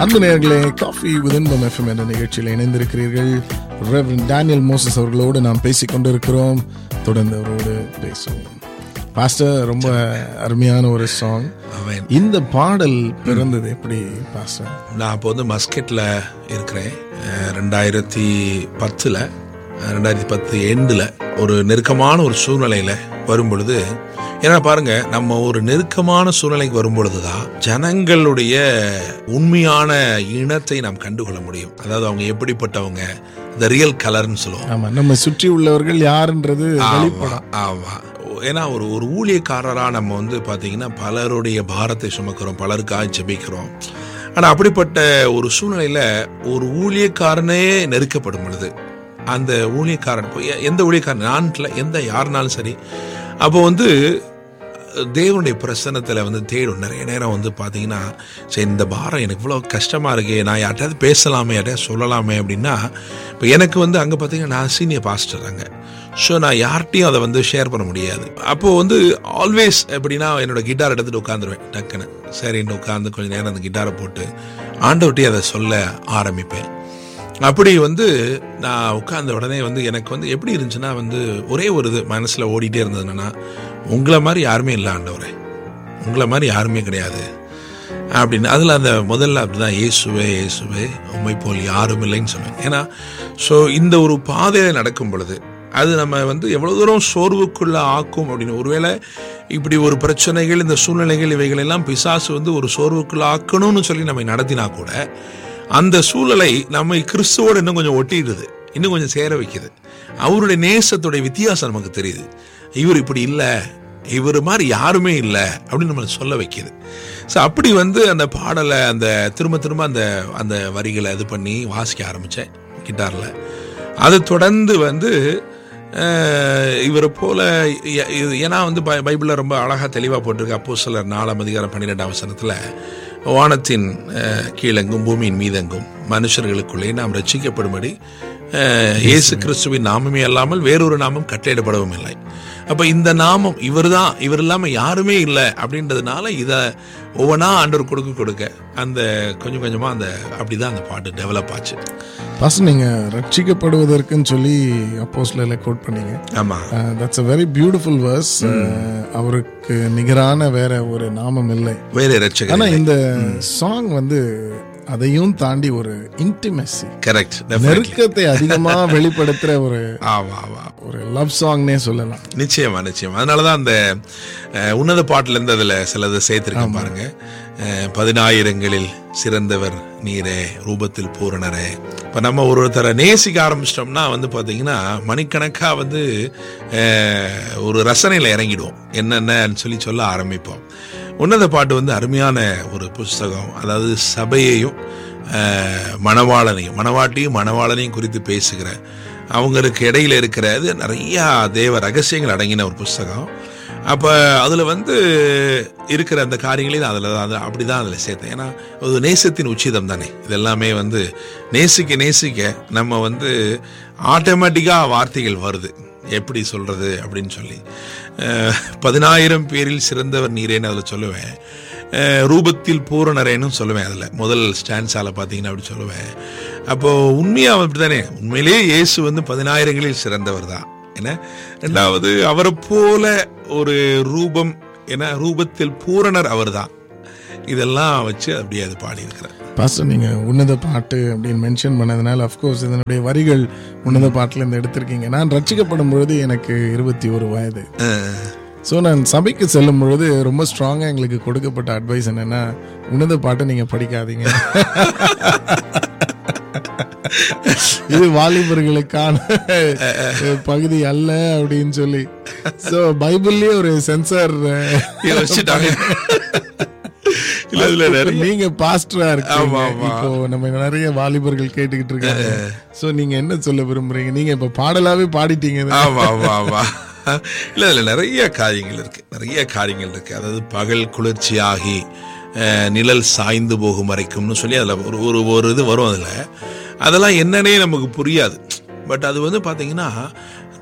அன்பு நேயர்களே coffee விதன்பம் FM என்ற நிகழ்ச்சியில் இணைந்திருக்கிறீர்கள் ரெவரன் டேனியல் மோசஸ் அவர்களோடு நாம் பேசிக் கொண்டிருக்கிறோம் தொடர்ந்து அவரோடு பேசுவோம் பாஸ்டர் ரொம்ப அருமையான ஒரு சாங் அவன் இந்த பாடல் பிறந்தது எப்படி பாஸ்டர் நான் இப்போ வந்து மஸ்கெட்டில் இருக்கிறேன் அஹ், ரெண்டாயிரத்தி பத்தில் ரெண்டாயிரத்தி பத்து எண்டில் ஒரு நெருக்கமான ஒரு சூழ்நிலையில் வரும் பொழுது ஏன்னா பாருங்க நம்ம ஒரு நெருக்கமான சூழ்நிலைக்கு வரும் பொழுது தான் ஜனங்களுடைய உண்மையான இனத்தை நாம் கண்டுகொள்ள முடியும் அதாவது அவங்க எப்படிப்பட்டவங்க த ரியல் கலர்னு சொல்லுவோம் ஆமா நம்ம சுற்றி உள்ளவர்கள் யாருன்றது வெளிப்படும் ஆமா, ஆமா ஏன்னா ஒரு ஒரு ஊழியக்காரரா நம்ம வந்து பாத்தீங்கன்னா பலருடைய பாரத்தை சுமக்கிறோம் பலருக்காக ஜெபிக்கிறோம் ஆனா அப்படிப்பட்ட ஒரு சூழ்நிலையில ஒரு ஊழியக்காரனே நெருக்கப்படும் பொழுது அந்த ஊழியக்காரன் இப்போ எ- எந்த ஊழியக்காரன் நான்ல எந்த யாருனாலும் சரி அப்போ வந்து தேவனுடைய பிரசன்னத்தில் வந்து தேடும் நிறைய நேரம் வந்து பார்த்தீங்கன்னா சரி இந்த பாரம் எனக்கு இவ்வளோ கஷ்டமாக இருக்கே நான் யார்கிட்டயாவது பேசலாமே யார்ட்டையாவது சொல்லலாமே அப்படின்னா இப்போ எனக்கு வந்து அங்கே பார்த்தீங்கன்னா நான் சீனியர் பாஸ்டர் அங்கே ஸோ நான் யார்கிட்டையும் அதை வந்து ஷேர் பண்ண முடியாது அப்போது வந்து ஆல்வேஸ் எப்படின்னா என்னோட கிட்டார் எடுத்துகிட்டு உட்காந்துருவேன் டக்குன்னு சரின்னு உட்காந்து கொஞ்சம் நேரம் அந்த கிட்டாரை போட்டு ஆண்டவர்கிட்டயே அதை சொல்ல ஆரம்பிப்பேன் அப்படி வந்து நான் உட்கார்ந்த உடனே வந்து எனக்கு வந்து எப்படி இருந்துச்சுன்னா வந்து ஒரே ஒரு இது மனசில் ஓடிட்டே இருந்தது என்னன்னா உங்களை மாதிரி யாருமே இல்லை ஆண்டவரே உங்களை மாதிரி யாருமே கிடையாது அப்படின்னு அதில் அந்த முதல்ல அப்படிதான் இயேசுவே இயேசுவே உண்மை போல் யாரும் இல்லைன்னு சொன்னேன் ஏன்னா ஸோ இந்த ஒரு பாதையில் நடக்கும் பொழுது அது நம்ம வந்து எவ்வளவு தூரம் சோர்வுக்குள்ள ஆக்கும் அப்படின்னு ஒருவேளை இப்படி ஒரு பிரச்சனைகள் இந்த சூழ்நிலைகள் இவைகள் எல்லாம் பிசாசு வந்து ஒரு சோர்வுக்குள்ள ஆக்கணும்னு சொல்லி நம்ம நடத்தினா கூட அந்த சூழலை நம்மை கிறிஸ்துவோடு இன்னும் கொஞ்சம் ஒட்டிடுது இன்னும் கொஞ்சம் சேர வைக்குது அவருடைய நேசத்துடைய வித்தியாசம் நமக்கு தெரியுது இவர் இப்படி இல்லை இவர் மாதிரி யாருமே இல்லை அப்படின்னு நம்மளை சொல்ல வைக்குது ஸோ அப்படி வந்து அந்த பாடலை அந்த திரும்ப திரும்ப அந்த அந்த வரிகளை இது பண்ணி வாசிக்க ஆரம்பித்தேன் கிட்டாரில் அதை தொடர்ந்து வந்து அஹ், இவரை போல எ- இது- ஏன்னா வந்து பை பைபிளில் ரொம்ப அழகாக தெளிவாக போட்டிருக்கு அப்போ சிலர் நாலாம் அதிகாரம் பன்னிரெண்டாம் வசனத்தில் வானத்தின் அஹ், கீழெங்கும் பூமியின் மீதெங்கும் மனுஷர்களுக்குள்ளே நாம் ரட்சிக்கப்படும்படி அஹ், இயேசு கிறிஸ்துவின் நாமமே அல்லாமல் வேறொரு நாமம் கட்டளையிடப்படவும் இல்லை அப்ப இந்த நாமம் இவர்தான் இவர் இல்லாம யாருமே இல்லை அப்படின்றதுனால இத ஒவ்வொன்றா ஆண்டவர் கொடுக்க கொடுக்க அந்த கொஞ்சம் கொஞ்சமா அந்த அப்படிதான் அந்த பாட்டு டெவலப் ஆச்சு பாஸ்டர் நீங்க ரட்சிக்கப்படுவதற்குன்னு சொல்லி அப்போஸ்ல கோட் பண்ணீங்க ஆமா that's a very beautiful verse அவருக்கு நிகரான வேற ஒரு நாமம் இல்லை வேற ஆனா ரட்சகர் இந்த சாங் வந்து அதையும் தாண்டி ஒரு இன்டிமெசி கரெக்ட் நெருக்கத்தை அதிகமா வெளிப்படுத்துற ஒரு ஆமா ஆமா ஒரு லவ் சாங்னே சொல்லலாம் நிச்சயமா நிச்சயமா அதனாலதான் அந்த அஹ், உன்னத பாட்டுல இருந்து அதுல சிலதை சேர்த்திருக்கேன் பாருங்க அஹ், பதினாயிரங்களில் சிறந்தவர் நீரே ரூபத்தில் பூரணரே இப்ப நம்ம ஒருத்தரை நேசிக்க ஆரம்பிச்சிட்டோம்னா வந்து பாத்தீங்கன்னா மணிக்கணக்கா வந்து அஹ், ஒரு ரசனையில இறங்கிடுவோம் என்னென்னு சொல்லி சொல்ல ஆரம்பிப்போம் உன்னத பாட்டு வந்து அருமையான ஒரு புஸ்தகம் அதாவது சபையையும் அஹ், மணவாளனையும் மணவாட்டியும் மணவாளனையும் குறித்து பேசுகிற அவங்களுக்கு இடையில இருக்கிற இது நிறைய தேவ ரகசியங்கள் அடங்கின ஒரு புஸ்தகம் அப்போ அதில் வந்து இருக்கிற அந்த காரியங்களையும் அதில் அது அப்படி தான் அதில் சேர்த்தேன் ஏன்னா அது நேசத்தின் உச்சிதம் தானே இது எல்லாமே வந்து நேசிக்க நேசிக்க நம்ம வந்து ஆட்டோமேட்டிக்காக வார்த்தைகள் வருது எப்படி சொல்கிறது அப்படின்னு சொல்லி அஹ், பதினாயிரம் பேரில் சிறந்தவர் நீரேன்னு அதில் சொல்லுவேன் அஹ், ரூபத்தில் பூரணரேன்னு சொல்லுவேன் அதில் முதல் ஸ்டான்ஸால பார்த்தீங்கன்னா அப்படி சொல்லுவேன் அப்போ உண்மையாக அப்படித்தானே உண்மையிலேயே இயேசு வந்து பதினாயிரங்களில் சிறந்தவர் தான் என்ன ரெண்டாவது அவரை போல ஒரு ரூபம் ஏன்னா ரூபத்தில் பூரணர் அவர்தான் இதெல்லாம் வச்சு அப்படியே அது பாடியிருக்கிறார் பாஸ்டர் நீங்க உன்னத பாட்டு அப்படின்னு மென்ஷன் பண்ணதுனால அஃப்கோர்ஸ் இதனுடைய வரிகள் உன்னத பாட்டுல இருந்து எடுத்திருக்கீங்க நான் ரட்சிக்கப்படும் பொழுது எனக்கு இருபத்தி ஒரு வயது ஸோ நான் சபைக்கு செல்லும் பொழுது ரொம்ப ஸ்ட்ராங்காக எங்களுக்கு கொடுக்கப்பட்ட அட்வைஸ் என்னன்னா உன்னத பாட்டை நீங்க படிக்காதீங்க இது வாலிபர்களுக்கான பகுதி அல்ல அப்படின்னு சொல்லி ஸோ பைபிள்லயே ஒரு சென்சார் வச்சுட்டாங்க இல்ல இதுல நிறைய நீங்க பாஸ்டரா இருக்கீங்க ஆமா, ஆமா. இப்போ நம்ம நிறைய வாலிபர்கள் கேட்டுக்கிட்டு இருக்காங்க சோ நீங்க என்ன சொல்ல விரும்புறீங்க நீங்க இப்ப பாடலாவே பாடிட்டீங்க இதை. ஆமா ஆமா ஆமா இல்ல இதுல நிறைய காரியங்கள் இருக்கு நிறைய காரியங்கள் இருக்கு அதாவது பகல் குளிர்ச்சியாகி அஹ், நிழல் சாய்ந்து போகும் வரைக்கும்னு சொல்லி அதுல ஒரு ஒரு ஒரு இது வரும் அதுல அதெல்லாம் என்னன்னே நமக்கு புரியாது பட் அது வந்து பாத்தீங்கன்னா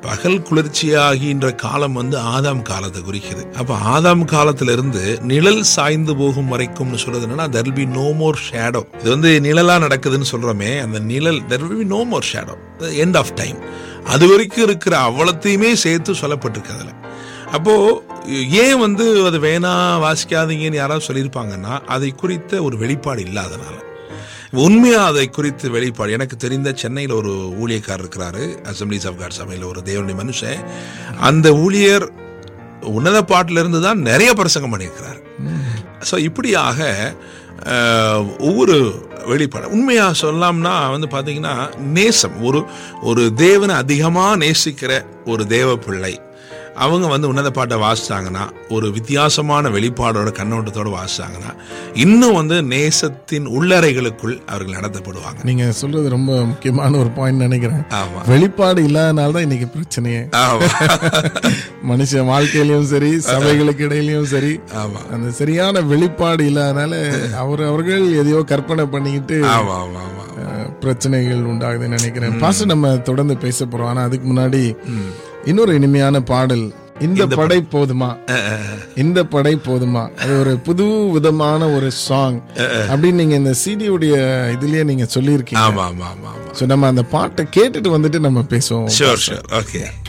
பகல் குளிர்ச்சியாகின்ற காலம் வந்து ஆதாம் காலத்தை குறிக்குது அப்ப ஆதாம் காலத்திலிருந்து நிழல் சாய்ந்து போகும் வரைக்கும்னு சொல்றது என்னன்னா there will be no more shadow இது வந்து நிழலா நடக்குதுன்னு சொல்றோமே அந்த நிழல் there will be no more shadow end of time அது வரைக்கும் இருக்கிற அவ்வளத்தையுமே சேர்த்து சொல்லப்பட்டிருக்கு அதுல அப்போ ஏன் வந்து அது வேணா வாசிக்காதீங்கன்னு யாராவது சொல்லியிருப்பாங்கன்னா அதை குறித்த ஒரு வெளிப்பாடு இல்லாதனால உண்மையா அதை குறித்து வெளிப்பாடு எனக்கு தெரிந்த சென்னையில் ஒரு ஊழியக்காரர் இருக்கிறாரு அசம்பிளிஸ் ஆஃப் காட் சபையில் ஒரு தேவனுடைய மனுஷன் அந்த ஊழியர் உன்னத பாட்டில இருந்து தான் நிறைய பிரசங்கம் பண்ணியிருக்கிறார் ஸோ இப்படியாக அஹ், ஒவ்வொரு வெளிப்பாடு உண்மையா சொல்லலாம்னா வந்து பாத்தீங்கன்னா நேசம் ஒரு ஒரு தேவனை அதிகமா நேசிக்கிற ஒரு தேவ பிள்ளை அவங்க வந்து உன்னத பாட்டை வாசிச்சாங்கன்னா ஒரு வித்தியாசமான வெளிப்பாடோட கண்ணோட்டத்தோட வாசிச்சாங்கன்னா இன்னும் வந்து நேசத்தின் உள்ளறைகளுக்குள் அவர்கள் நடத்தப்படுவாங்க நீங்க சொல்றது ரொம்ப முக்கியமான ஒரு பாயிண்ட் நினைக்கிறேன் ஆமா வெளிப்பாடு இல்லாதனால தான் இன்னைக்கு பிரச்சனையே ஆமா மனுஷன் வாழ்க்கையிலயும் சரி சபைகளுக்கு இடையிலயும் சரி ஆமா அந்த சரியான வெளிப்பாடு இல்லாதனால அவர் அவர்கள் எதையோ கற்பனை பண்ணிக்கிட்டு ஆமா ஆமா ஆமா அஹ், பிரச்சனைகள் உண்டாகுதுன்னு நினைக்கிறேன் பாச நம்ம தொடர்ந்து பேச போறோம் ஆனா அதுக்கு முன்னாடி இன்னொரு இனிமையான பாடல் இந்த படை போதுமா இந்த படை போதுமா அது ஒரு புது விதமான ஒரு சாங் அப்படின்னு நீங்க இந்த சிடியுடைய இதுலயே நீங்க சொல்லியிருக்கீங்க ஆமா ஆமா ஆமா ஆமா சோ நம்ம அந்த பாட்டை கேட்டுட்டு வந்துட்டு நம்ம பேசுவோம் ஷூர் ஷூர் ஓகே